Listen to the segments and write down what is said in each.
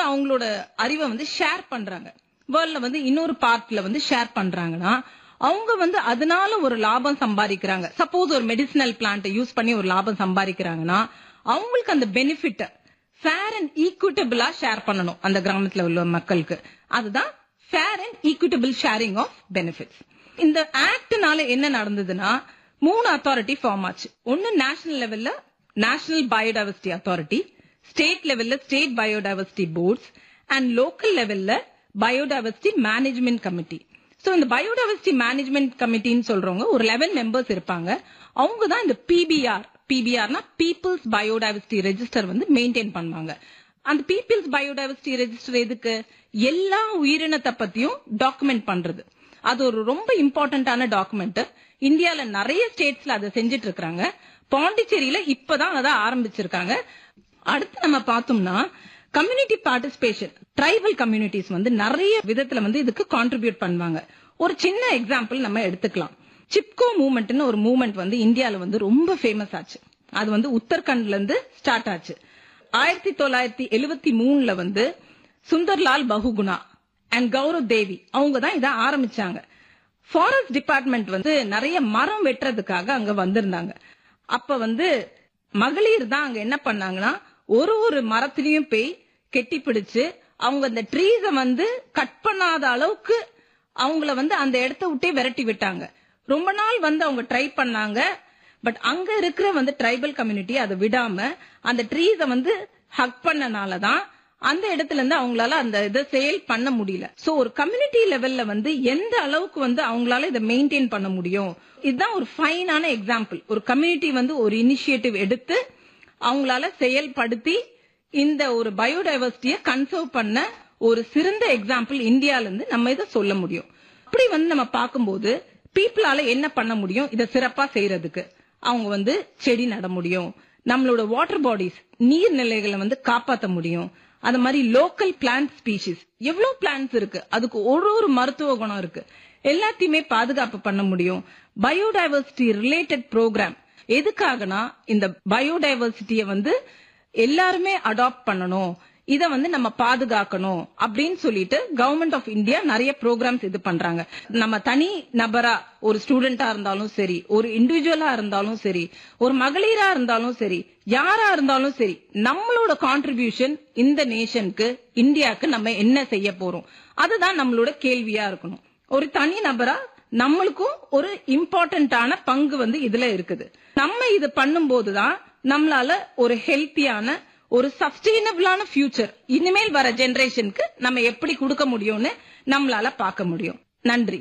வந்து அவங்களோட அறிவை வந்து ஷேர் பண்றாங்க வேர்ல்ட்ல வந்து இன்னொரு பார்ட்ல வந்து ஷேர் பண்றாங்கன்னா அவங்க வந்து அதனால ஒரு லாபம் சம்பாதிக்கிறாங்க சப்போஸ் ஒரு மெடிசினல் பிளான்ட் யூஸ் பண்ணி ஒரு லாபம் சம்பாதிக்கிறாங்கன்னா அவங்களுக்கு அந்த பெனிஃபிட் ஃபேர் அண்ட் ஈக்குவிட்டபிளா ஷேர் பண்ணணும் அந்த கிராமத்துல உள்ள மக்களுக்கு அதுதான் fair and equitable sharing of benefits இந்த ஆக்ட்னால என்ன நடந்ததுன்னா மூணு அத்தாரிட்டி ஃபார்ம் ஆச்சு ஒன்னு நேஷனல் லெவல்ல நேஷனல் பயோடைவர்சிட்டி அத்தாரிட்டி ஸ்டேட் லெவல்ல state biodiversity boards and local லெவல்ல பயோடைவர்சிட்டி மேனேஜ்மெண்ட் கமிட்டி சோ இந்த பயோடைவர்சிட்டி மேனேஜ்மெண்ட் கமிட்டின்னு சொல்றவங்க ஒரு லெவன் மெம்பர்ஸ் இருப்பாங்க அவங்க தான் இந்த பிபிஆர் பிபிஆர்னா பீப்புள்ஸ் பயோடைவர்சிட்டி ரெஜிஸ்டர் வந்து மெயின்டைன் பண்ணுவாங்க அந்த பீப்புள்ஸ் பயோடைவர்சிட்டி ரெஜிஸ்டர் எதுக்கு எல்லா உயிரினத்தை பத்தியும் டாக்குமெண்ட் பண்றது அது ஒரு ரொம்ப இம்பார்ட்டன்டான டாக்குமெண்ட் இந்தியால நிறைய ஸ்டேட்ஸ்ல அதை செஞ்சுட்டு இருக்காங்க பாண்டிச்சேரியில இப்பதான் அதை ஆரம்பிச்சிருக்காங்க அடுத்து நம்ம பார்த்தோம்னா கம்யூனிட்டி பார்ட்டிசிபேஷன் ட்ரைபல் கம்யூனிட்டிஸ் வந்து நிறைய விதத்துல வந்து இதுக்கு கான்ட்ரிபியூட் பண்ணுவாங்க ஒரு சின்ன எக்ஸாம்பிள் நம்ம எடுத்துக்கலாம் சிப்கோ மூவ்மெண்ட்னு ஒரு மூவ்மெண்ட் வந்து இந்தியால வந்து ரொம்ப ஃபேமஸ் ஆச்சு அது வந்து உத்தரகண்ட்ல இருந்து ஸ்டார்ட் ஆச்சு ஆயிரத்தி தொள்ளாயிரத்தி எழுவத்தி மூணுல வந்து சுந்தர்லால் பகுகுணா அண்ட் கௌரவ் தேவி அவங்க தான் இதை ஆரம்பிச்சாங்க ஃபாரஸ்ட் டிபார்ட்மெண்ட் வந்து நிறைய மரம் வெட்டுறதுக்காக அங்க வந்திருந்தாங்க அப்ப வந்து மகளிர் தான் அங்க என்ன பண்ணாங்கன்னா ஒரு ஒரு மரத்திலயும் போய் கெட்டி பிடிச்சு அவங்க அந்த ட்ரீஸ வந்து கட் பண்ணாத அளவுக்கு அவங்கள வந்து அந்த இடத்த விட்டே விரட்டி விட்டாங்க ரொம்ப நாள் வந்து அவங்க ட்ரை பண்ணாங்க பட் அங்க இருக்கிற வந்து ட்ரைபல் கம்யூனிட்டி அதை விடாம அந்த ட்ரீஸ வந்து ஹக் பண்ணனால தான் அந்த இடத்துல இருந்து அவங்களால அந்த இதை செயல் பண்ண முடியல சோ ஒரு கம்யூனிட்டி லெவல்ல வந்து எந்த அளவுக்கு வந்து அவங்களால இதை மெயின்டைன் பண்ண முடியும் இதுதான் ஒரு ஃபைனான எக்ஸாம்பிள் ஒரு கம்யூனிட்டி வந்து ஒரு இனிஷியேட்டிவ் எடுத்து அவங்களால செயல்படுத்தி இந்த ஒரு பயோடைவர்சிட்டியை கன்சர்வ் பண்ண ஒரு சிறந்த எக்ஸாம்பிள் இந்தியால இருந்து நம்ம இதை சொல்ல முடியும் அப்படி வந்து நம்ம பார்க்கும்போது பீப்புளால என்ன பண்ண முடியும் இதை சிறப்பா செய்யறதுக்கு அவங்க வந்து செடி நட முடியும் நம்மளோட வாட்டர் பாடிஸ் நீர்நிலைகளை வந்து காப்பாத்த முடியும் அது மாதிரி லோக்கல் பிளான்ட் ஸ்பீஷிஸ் எவ்வளவு பிளான்ட்ஸ் இருக்கு அதுக்கு ஒரு ஒரு மருத்துவ குணம் இருக்கு எல்லாத்தையுமே பாதுகாப்பு பண்ண முடியும் பயோடைவர்சிட்டி ரிலேட்டட் ப்ரோக்ராம் எதுக்காகனா இந்த பயோடைவர்சிட்டியை வந்து எல்லாருமே அடாப்ட் பண்ணணும் இத வந்து நம்ம பாதுகாக்கணும் அப்படின்னு சொல்லிட்டு கவர்மெண்ட் ஆஃப் இந்தியா நிறைய ப்ரோக்ராம்ஸ் இது பண்றாங்க நம்ம தனி நபரா ஒரு ஸ்டூடெண்டா இருந்தாலும் சரி ஒரு இண்டிவிஜுவலா இருந்தாலும் சரி ஒரு மகளிரா இருந்தாலும் சரி யாரா இருந்தாலும் சரி நம்மளோட கான்ட்ரிபியூஷன் இந்த நேஷனுக்கு இந்தியாவுக்கு நம்ம என்ன செய்ய போறோம் அதுதான் நம்மளோட கேள்வியா இருக்கணும் ஒரு தனி நபரா நம்மளுக்கும் ஒரு இம்பார்ட்டன்டான பங்கு வந்து இதுல இருக்குது நம்ம இது பண்ணும்போதுதான் நம்மளால ஒரு ஹெல்த்தியான ஒரு சஸ்டைனபிளான ஃபியூச்சர் இனிமேல் வர ஜெனரேஷனுக்கு நம்ம எப்படி கொடுக்க முடியும்னு நம்மளால பார்க்க முடியும் நன்றி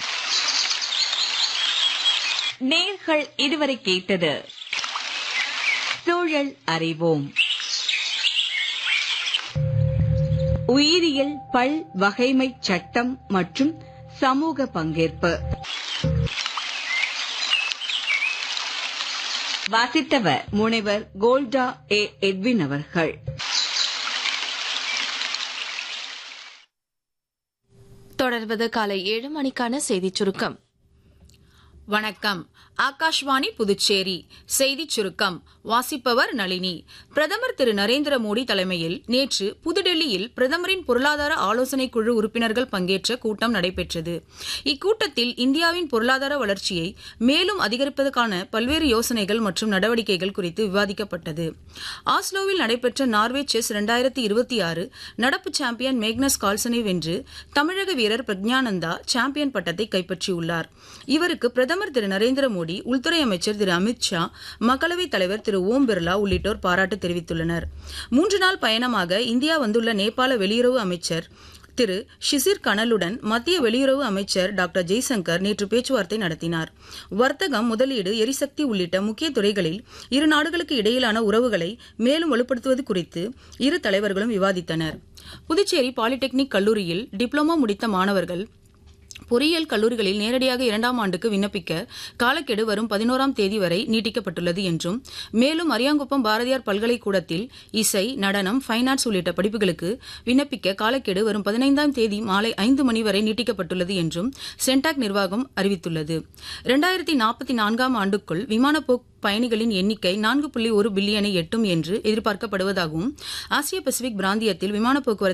நேர்கள் இதுவரை கேட்டது சூழல் அறிவோம் உயிரியல் பல் வகைமை சட்டம் மற்றும் சமூக பங்கேற்பு வாசித்தவர் முனைவர் கோல்டா ஏ எட்வின் அவர்கள் தொடர்வது காலை ஏழு மணிக்கான செய்திச் சுருக்கம் வணக்கம் ஆகாஷ்வாணி புதுச்சேரி செய்திச் சுருக்கம் வாசிப்பவர் நளினி பிரதமர் திரு நரேந்திர மோடி தலைமையில் நேற்று புதுடெல்லியில் பிரதமரின் பொருளாதார ஆலோசனைக் குழு உறுப்பினர்கள் பங்கேற்ற கூட்டம் நடைபெற்றது இக்கூட்டத்தில் இந்தியாவின் பொருளாதார வளர்ச்சியை மேலும் அதிகரிப்பதற்கான பல்வேறு யோசனைகள் மற்றும் நடவடிக்கைகள் குறித்து விவாதிக்கப்பட்டது ஆஸ்லோவில் நடைபெற்ற நார்வே செஸ் இரண்டாயிரத்தி இருபத்தி ஆறு நடப்பு சாம்பியன் மேக்னஸ் கால்சனை வென்று தமிழக வீரர் பிரக்ஞானந்தா சாம்பியன் பட்டத்தை கைப்பற்றியுள்ளார் இவருக்கு பிரதமர் திரு நரேந்திர மோடி உள்துறை அமைச்சர் திரு அமித் ஷா மக்களவைத் தலைவர் திரு ஓம் பிர்லா உள்ளிட்டோர் பாராட்டு தெரிவித்துள்ளனர் மூன்று நாள் பயணமாக இந்தியா வந்துள்ள நேபாள வெளியுறவு அமைச்சர் திரு ஷிசிர் கனலுடன் மத்திய வெளியுறவு அமைச்சர் டாக்டர் ஜெய்சங்கர் நேற்று பேச்சுவார்த்தை நடத்தினார் வர்த்தகம் முதலீடு எரிசக்தி உள்ளிட்ட முக்கிய துறைகளில் இரு நாடுகளுக்கு இடையிலான உறவுகளை மேலும் வலுப்படுத்துவது குறித்து இரு தலைவர்களும் விவாதித்தனர் புதுச்சேரி பாலிடெக்னிக் கல்லூரியில் டிப்ளமோ முடித்த மாணவர்கள் பொறியியல் கல்லூரிகளில் நேரடியாக இரண்டாம் ஆண்டுக்கு விண்ணப்பிக்க காலக்கெடு வரும் பதினோராம் தேதி வரை நீட்டிக்கப்பட்டுள்ளது என்றும் மேலும் அரியாங்குப்பம் பாரதியார் பல்கலைக்கூடத்தில் இசை நடனம் ஃபைன் ஆர்ட்ஸ் உள்ளிட்ட படிப்புகளுக்கு விண்ணப்பிக்க காலக்கெடு வரும் பதினைந்தாம் தேதி மாலை ஐந்து மணி வரை நீட்டிக்கப்பட்டுள்ளது என்றும் சென்டாக் நிர்வாகம் அறிவித்துள்ளது இரண்டாயிரத்தி நாற்பத்தி நான்காம் ஆண்டுக்குள் விமான போக்கு பயணிகளின் எண்ணிக்கை நான்கு புள்ளி ஒரு பில்லியனை எட்டும் என்று எதிர்பார்க்கப்படுவதாகவும் ஆசிய பசிபிக் பிராந்தியத்தில் விமான போக்குவரத்து